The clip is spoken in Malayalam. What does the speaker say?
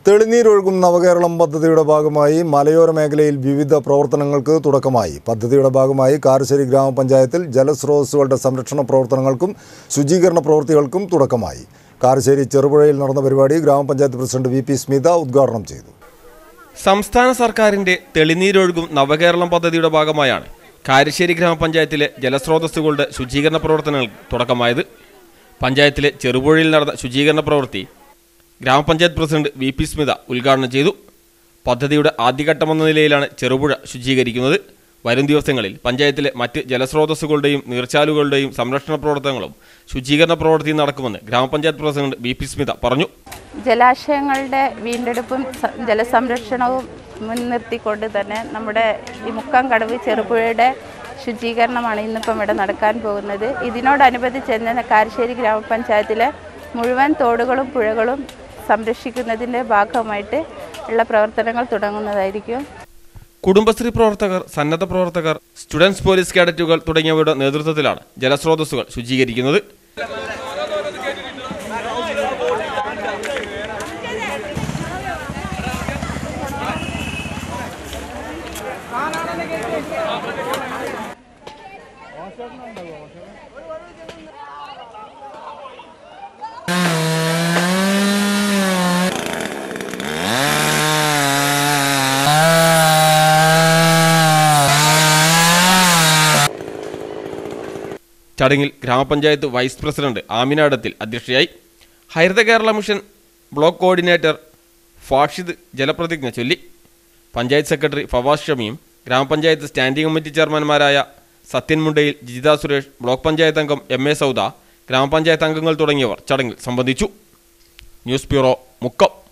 തെളിനീരൊഴുകും നവകേരളം പദ്ധതിയുടെ ഭാഗമായി മലയോര മേഖലയിൽ വിവിധ പ്രവർത്തനങ്ങൾക്ക് തുടക്കമായി പദ്ധതിയുടെ ഭാഗമായി കാരശ്ശേരി ഗ്രാമപഞ്ചായത്തിൽ ജലസ്രോതസ്സുകളുടെ സംരക്ഷണ പ്രവർത്തനങ്ങൾക്കും ശുചീകരണ പ്രവൃത്തികൾക്കും തുടക്കമായി കാരശ്ശേരി ചെറുപുഴയിൽ നടന്ന പരിപാടി ഗ്രാമപഞ്ചായത്ത് പ്രസിഡന്റ് വി പി സ്മിത ഉദ്ഘാടനം ചെയ്തു സംസ്ഥാന സർക്കാരിന്റെ തെളിനീരൊഴുകും നവകേരളം പദ്ധതിയുടെ ഭാഗമായാണ് കാരശ്ശേരി ഗ്രാമപഞ്ചായത്തിലെ ജലസ്രോതസ്സുകളുടെ ശുചീകരണ പ്രവർത്തനങ്ങൾക്ക് തുടക്കമായത് പഞ്ചായത്തിലെ ചെറുപുഴയിൽ നടന്ന ശുചീകരണ പ്രവൃത്തി ഗ്രാമപഞ്ചായത്ത് പ്രസിഡന്റ് വി പി സ്മിത ഉദ്ഘാടനം ചെയ്തു പദ്ധതിയുടെ ആദ്യഘട്ടമെന്ന നിലയിലാണ് ചെറുപുഴ ശുചീകരിക്കുന്നത് വരും ദിവസങ്ങളിൽ പഞ്ചായത്തിലെ മറ്റ് ജലസ്രോതസ്സുകളുടെയും നീർച്ചാലുകളുടെയും സംരക്ഷണ പ്രവർത്തനങ്ങളും ശുചീകരണ പ്രവൃത്തിയും നടക്കുമെന്ന് ഗ്രാമപഞ്ചായത്ത് പ്രസിഡന്റ് വി പി സ്മിത പറഞ്ഞു ജലാശയങ്ങളുടെ വീണ്ടെടുപ്പും സ- ജലസംരക്ഷണവും മുൻനിർത്തിക്കൊണ്ട് തന്നെ നമ്മുടെ ഈ മുക്കം കടവ് ചെറുപുഴയുടെ ശുചീകരണമാണ് ഇന്നിപ്പം ഇവിടെ നടക്കാൻ പോകുന്നത് ഇതിനോടനുബന്ധിച്ച് തന്നെ കാരശ്ശേരി ഗ്രാമപഞ്ചായത്തിലെ മുഴുവൻ തോടുകളും പുഴകളും സംരക്ഷിക്കുന്നതിൻ്റെ ഭാഗമായിട്ട് ഉള്ള പ്രവർത്തനങ്ങൾ തുടങ്ങുന്നതായിരിക്കും കുടുംബശ്രീ പ്രവർത്തകർ സന്നദ്ധ പ്രവർത്തകർ സ്റ്റുഡൻസ് പോലീസ് കേഡറ്റുകൾ തുടങ്ങിയവരുടെ നേതൃത്വത്തിലാണ് ജലസ്രോതസ്സുകൾ ശുചീകരിക്കുന്നത് ചടങ്ങിൽ ഗ്രാമപഞ്ചായത്ത് വൈസ് പ്രസിഡന്റ് ആമിന അടത്തിൽ അധ്യക്ഷയായി Haritha Kerala mission block coordinator Fashid ജലപ്രതിജ്ഞ ചൊല്ലി പഞ്ചായത്ത് സെക്രട്ടറി ഫവാസ് ഷമിയും ഗ്രാമപഞ്ചായത്ത് സ്റ്റാൻഡിംഗ് കമ്മിറ്റി ചെയർമാൻമാരായ സത്യൻ മുണ്ടയിൽ ജിജിത സുരേഷ് ബ്ലോക്ക് പഞ്ചായത്ത് അംഗം എം എ സൗദ ഗ്രാമപഞ്ചായത്ത് അംഗങ്ങൾ തുടങ്ങിയവർ ചടങ്ങിൽ സംബന്ധിച്ചു ന്യൂസ് ബ്യൂറോ മുക്കം